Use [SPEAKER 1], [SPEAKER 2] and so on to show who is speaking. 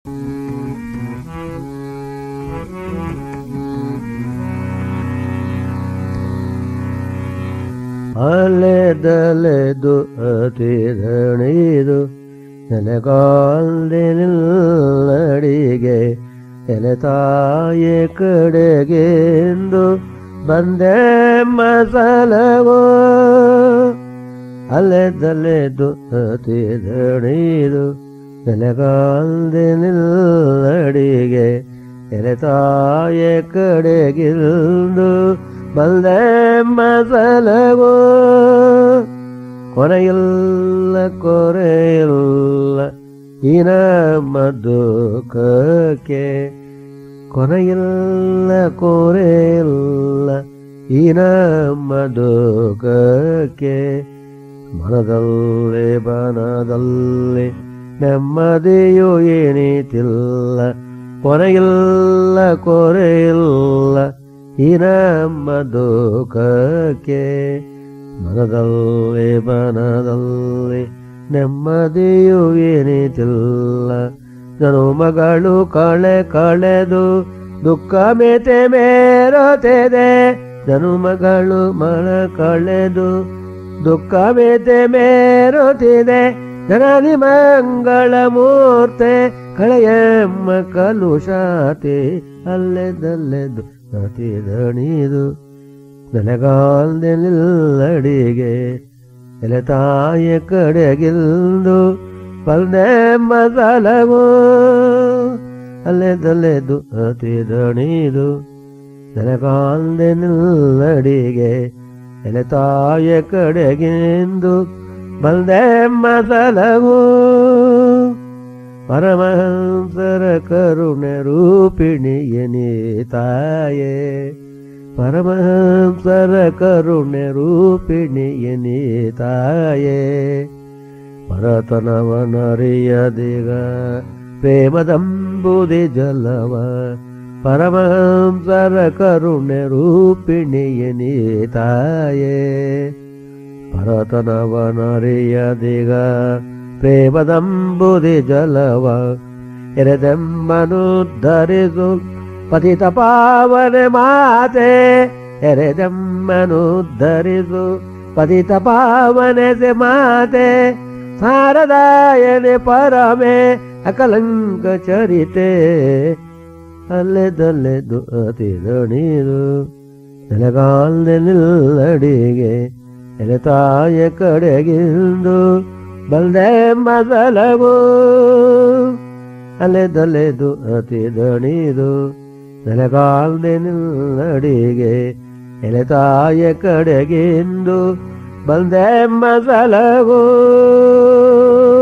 [SPEAKER 1] ಅಲೆದಲೆದು ಅತಿದಣಿದು ನೆಲೆಗಾಲ್ದಿನಿಲ್ಲಡಿಗೆ ಎಲೆ ತಾಯಿ ಕಡೆಗೆಂದು ಬಂದೆ ಮಸಲವೋ ಅಲೆದಲೆದು ಅತಿದಣಿದು ನೆಲೆಗಾಲ್ದಿನಿಲ್ಲಡಿಗೆ ಎಲೆ ತಾಯಿ ಕಡೆಗಿಂದು ಬಂದೆ ಮಸಲವೋ ಕೊನೆಯಿಲ್ಲ ಕೊರೆಯಿಲ್ಲ ಇನ ಮದುಕಕ್ಕೆ ಕೊನೆಯಿಲ್ಲ ಕೊರೆಯಿಲ್ಲ ಇನ ಮದುಕಕ್ಕೆ ಮನದಲ್ಲಿ ಬನದಲ್ಲಿ ನೆಮ್ಮದಿಯು ಏನಿತಿಲ್ಲ ಕೊನೆಯಿಲ್ಲ ಕೊರೆಯಿಲ್ಲ ಈ ನಮ್ಮ ದುಃಖಕ್ಕೆ ಮನದಲ್ಲಿ ಮನದಲ್ಲಿ ನೆಮ್ಮದಿಯು ಏನಿತಿಲ್ಲ ಜನುಮಗಳು ಕಳೆ ಕಳೆದು ದುಃಖ ಮೆತೆ ಮೇರುತ್ತಿದೆ ಜನುಮಗಳು ಮನ ಕಳೆದು ದುಃಖ ಮೆತೆ ಮೇರುತ್ತಿದೆ ಜನನಿ ಮಂಗಳ ಮೂರ್ತೆ ಕಳೆಯಮ್ಮ ಕಲುಷಾತಿ ಅಲ್ಲೆದಲ್ಲೆದು ಅತಿದಣಿದು ನೆಲೆಗಾಲ್ದೆಲ್ಲಡಿಗೆ ಎಲೆ ತಾಯ ಕಡೆಗಿಲ್ದು ಪಲ್ದೆ ಮಸಲವು ಅಲ್ಲೆದಲ್ಲೆದು ಅತಿದಣಿದು ನೆಲೆಗಾಲ್ದೆಲ್ಲಡಿಗೆ ಎಲೆ ತಾಯ ಕಡೆಗಿಂದು ಬಲ್ದೆ ಮಸಲವು ಪರಮಹಂಸರ ಕರುಣೆ ರೂಪಿಣಿಯನೇ ತಾಯೇ ಪರಮಹಂಸರ ಕರುಣೆ ರೂಪಿಣಿಯನೇ ತಾಯೇ ಭರತನವನರಿಯದಿಗ ಪ್ರೇಮದಂಬುದಿ ಜಲವ ಪರಮಹಂಸರ ಕರುಣೆ ರೂಪಿಣಿಯನೇ ತಾಯೇ ಭರತನವನರಿಯದಿಗ ಪ್ರೇಮದಂಬುದಿ ಜಲವ ಎರೆದೆಮ್ಮನುದ್ಧರಿಸು ಪತಿತ ಪಾವನೆ ಮಾತೆ ಎರೆದೆಮ್ಮನುದ್ಧರಿಸು ಪತಿತ ಪಾವನೆ ಸೆ ಮಾತೆ ಸಾರದಾಯನೆ ಪರಮೆ ಅಕಲಂಕ ಚರಿತೆ ಅಲ್ಲೆದಲ್ಲೆದು ಅತಿದಣಿದು ನೆಲಗಾಲ್ದೆಲ್ಲಡಿಗೆ ಎಲೆ ತಾಯ ಕಡೆಗಿಂದು ಬಲ್ದೆ ಮಸಲವು ಅಲೆದಲೆದು ಅತಿ ದಣಿದು ನೆಲಗಾಲ್ದೆನಿಲ್ಲಡಿಗೆ ಎಲೆ ತಾಯ ಕಡೆಗಿಂದು ಬಂದೆ ಮಸಲವು